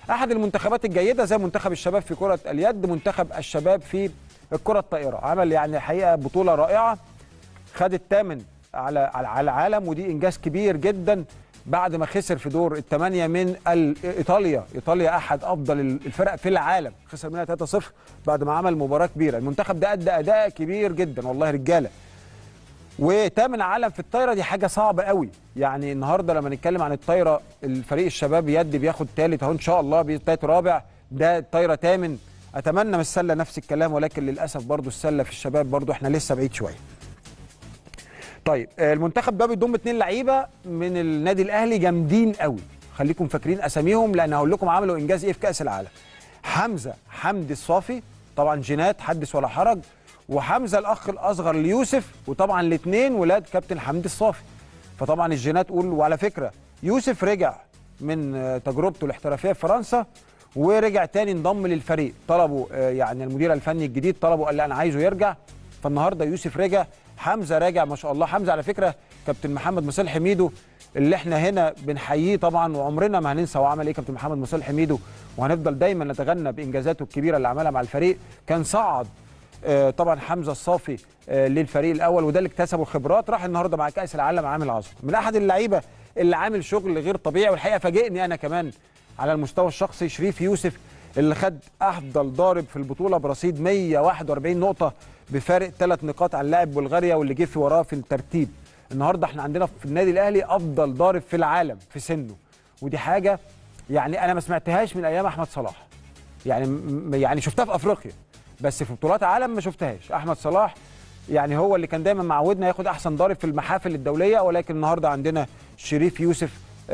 احد المنتخبات الجيده زي منتخب الشباب في كره اليد منتخب الشباب في الكره الطائره عمل يعني الحقيقه بطوله رائعه خد الثامن على على العالم ودي انجاز كبير جدا بعد ما خسر في دور الثمانيه من ايطاليا ايطاليا احد افضل الفرق في العالم خسر منها 3-0 بعد ما عمل مباراه كبيره المنتخب ده ادى اداء كبير جدا والله رجاله وثامن عالم في الطايره دي حاجه صعبه قوي يعني النهارده لما نتكلم عن الطايره الفريق الشباب يد بياخد ثالث اهو ان شاء الله بثالث رابع ده الطايره ثامن اتمنى من السله نفس الكلام ولكن للاسف برضو السله في الشباب برضو احنا لسه بعيد شويه طيب المنتخب ده بيضم اثنين لعيبه من النادي الاهلي جامدين قوي خليكم فاكرين اساميهم لان هقول لكم عملوا انجاز ايه في كاس العالم حمزه حمدي الصافي طبعا جينات حدث ولا حرج وحمزه الاخ الاصغر ليوسف وطبعا الاثنين ولاد كابتن حمدي الصافي فطبعا الجينات تقول وعلى فكره يوسف رجع من تجربته الاحترافيه في فرنسا ورجع تاني انضم للفريق طلبوا يعني المدير الفني الجديد طلبوا قال لا انا عايزه يرجع فالنهارده يوسف رجع حمزه راجع ما شاء الله حمزه على فكره كابتن محمد مصالح حميدو اللي احنا هنا بنحييه طبعا وعمرنا ما هننسى هو عمل ايه كابتن محمد مصالح حميدو وهنفضل دايما نتغنى بانجازاته الكبيره اللي عملها مع الفريق كان صعد آه طبعا حمزه الصافي آه للفريق الاول وده اللي اكتسبه خبرات راح النهارده مع كاس العالم عامل عظمه من احد اللعيبه اللي عامل شغل غير طبيعي والحقيقه فاجئني انا كمان على المستوى الشخصي شريف يوسف اللي خد افضل ضارب في البطوله برصيد 141 نقطه بفارق ثلاث نقاط عن لاعب بلغاريا واللي جه في وراه في الترتيب النهارده احنا عندنا في النادي الاهلي افضل ضارب في العالم في سنه ودي حاجه يعني انا ما سمعتهاش من ايام احمد صلاح يعني يعني شفتها في افريقيا بس في بطولات عالم ما شفتهاش احمد صلاح يعني هو اللي كان دايما معودنا ياخد احسن ضارب في المحافل الدوليه ولكن النهارده عندنا شريف يوسف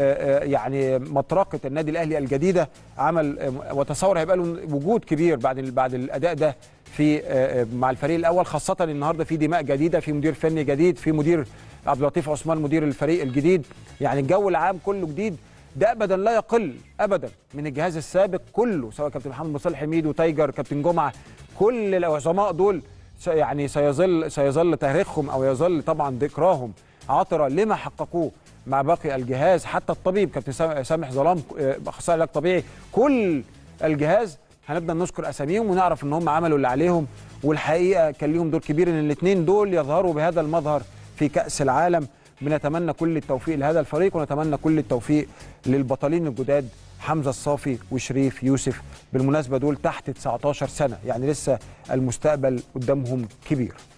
يعني مطرقه النادي الاهلي الجديده عمل وتصور هيبقى له وجود كبير بعد بعد الاداء ده في مع الفريق الاول خاصه النهارده في دماء جديده في مدير فني جديد في مدير عبد اللطيف عثمان مدير الفريق الجديد يعني الجو العام كله جديد ده ابدا لا يقل ابدا من الجهاز السابق كله سواء كابتن محمد مصالح حميد وتايجر كابتن جمعه كل العظماء دول يعني سيظل سيظل تاريخهم او يظل طبعا ذكراهم عطره لما حققوه مع باقي الجهاز حتى الطبيب كابتن سامح ظلام اخصائي علاج طبيعي كل الجهاز هنبدا نذكر اساميهم ونعرف ان هم عملوا اللي عليهم والحقيقه كان ليهم دور كبير ان الاثنين دول يظهروا بهذا المظهر في كاس العالم بنتمنى كل التوفيق لهذا الفريق ونتمنى كل التوفيق للبطلين الجداد حمزه الصافي وشريف يوسف بالمناسبه دول تحت 19 سنه يعني لسه المستقبل قدامهم كبير